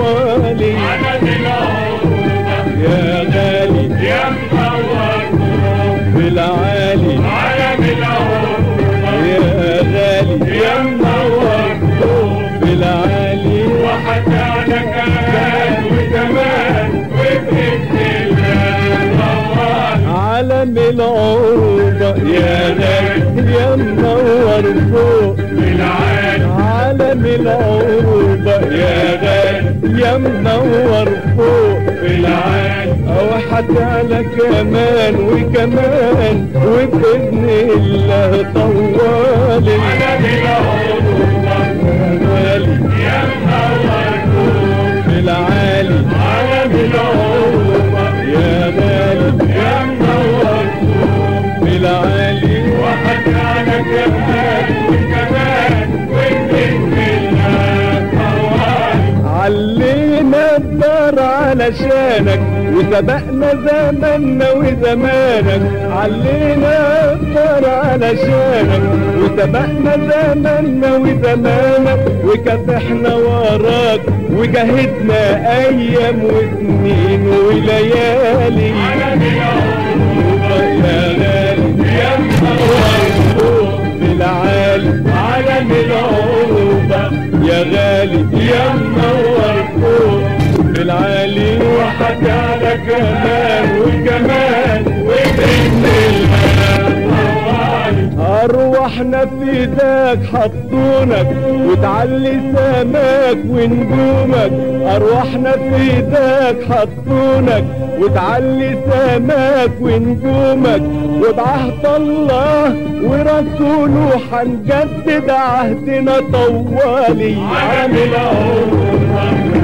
طوالي يا غالي في العالي يا غالي يا منور في العالي علم العروبة يا غالي يا منور فوق عالم العروبة يا غالي يا منور فوق او حتى على كمان وكمان وبإذن الله طوال يا غالي في العالي يا غالي في العالي علينا الدار علشانك وسبقنا زماننا وزمانك علينا الدار علشانك وسبقنا زماننا وزمانك وكافحنا وراك وجاهدنا ايام وسنين وليالي يا غالي يا منور في العالي عالم العروبة يا غالي يا منور فوق في العالي وحتى على كمان وكمان وبإذن الله أرواحنا في ايدك حطونك وتعلي سماك ونجومك أرواحنا في ايدك حطونك وتعلي سماك ونجومك وبعهد الله ورسوله حنجدد عهدنا طوالي عامل عمرك